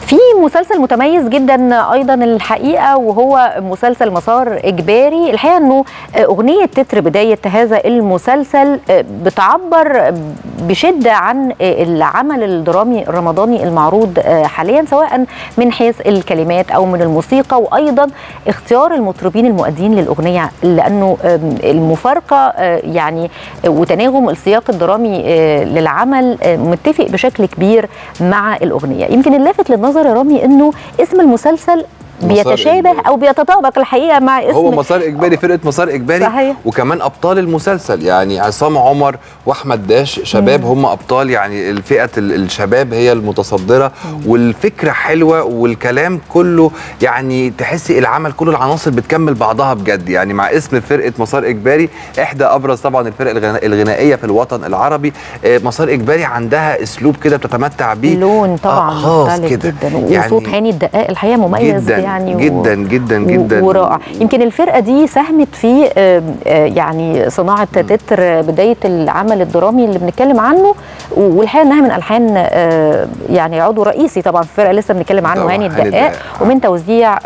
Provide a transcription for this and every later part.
في مسلسل متميز جدا ايضا الحقيقه وهو مسلسل مسار اجباري الحقيقه انه اغنيه تتر بدايه هذا المسلسل بتعبر بشده عن العمل الدرامي الرمضاني المعروض حاليا سواء من حيث الكلمات او من الموسيقى وايضا اختيار المطربين المؤدين للاغنيه لانه المفارقه يعني وتناغم السياق الدرامي للعمل متفق بشكل كبير مع الاغنيه يمكن اللافت للنظر يا رامي انه اسم المسلسل بيتشابه او بيتطابق الحقيقه مع اسم هو مسار اجباري فرقه مسار اجباري صحيح. وكمان ابطال المسلسل يعني عصام عمر واحمد داش شباب هم ابطال يعني الفئه الشباب هي المتصدره مم. والفكره حلوه والكلام كله يعني تحسي العمل كله العناصر بتكمل بعضها بجد يعني مع اسم فرقه مسار اجباري احدى ابرز طبعا الفرق الغنائيه في الوطن العربي مسار اجباري عندها اسلوب كده بتتمتع بيه لون طبعا آه خاص كده جدا وصوت يعني هاني الدقاق الحقيقه مميز جدا يعني جدا و... جدا جدا ورائع يمكن الفرقه دي ساهمت في يعني صناعه تتر بدايه العمل الدرامي اللي بنتكلم عنه والحقيقه انها من الحان يعني عضو رئيسي طبعا في الفرقه لسه بنتكلم عنه هاني الدقاق ومن توزيع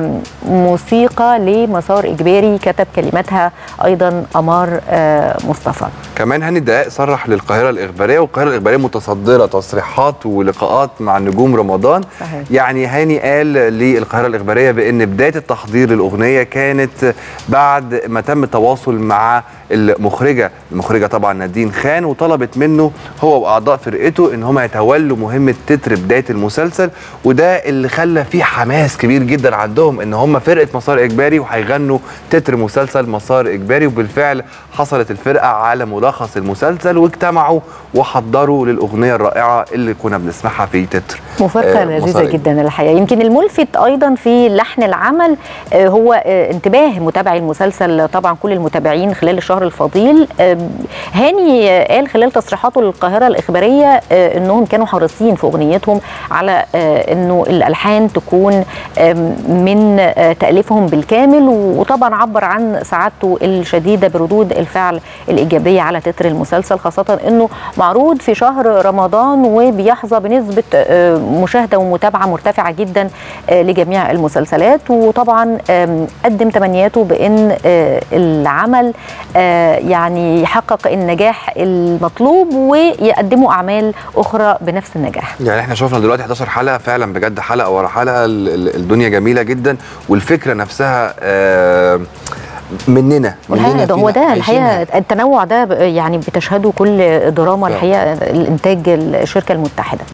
موسيقى لمسار اجباري كتب كلماتها ايضا امار مصطفى كمان هاني الدقاق صرح للقاهره الاخباريه والقاهره الاخباريه متصدره تصريحات ولقاءات مع نجوم رمضان صحيح. يعني هاني قال للقاهره الاخباريه بان بدايه التحضير للاغنيه كانت بعد ما تم التواصل مع المخرجه المخرجه طبعا نادين خان وطلبت منه هو واعضاء فرقته ان هم يتولوا مهمه تتر بدايه المسلسل وده اللي خلى فيه حماس كبير جدا عندهم ان هم فرقه مسار اجباري وهيغنوا تتر مسلسل مسار اجباري وبالفعل حصلت الفرقه على ملخص المسلسل واجتمعوا وحضروا للاغنيه الرائعه اللي كنا بنسمعها في تتر مفارقه آه لذيذه جدا الحقيقه يمكن الملفت ايضا في لحن العمل آه هو آه انتباه متابعي المسلسل طبعا كل المتابعين خلال الشهر الفضيل هاني قال خلال تصريحاته للقاهره الاخباريه انهم كانوا حريصين في اغنيتهم على انه الالحان تكون من تاليفهم بالكامل وطبعا عبر عن سعادته الشديده بردود الفعل الايجابيه على تتر المسلسل خاصه انه معروض في شهر رمضان وبيحظى بنسبه مشاهده ومتابعه مرتفعه جدا لجميع المسلسلات وطبعا قدم تمنياته بان العمل يعني يحقق النجاح المطلوب ويقدموا اعمال اخرى بنفس النجاح يعني احنا شفنا دلوقتي 11 حلقه فعلا بجد حلقه ورا حلقه الدنيا جميله جدا والفكره نفسها آه مننا مننا ده هو ده الحقيقه التنوع ده يعني بتشهده كل دراما الحقيقه الانتاج الشركه المتحده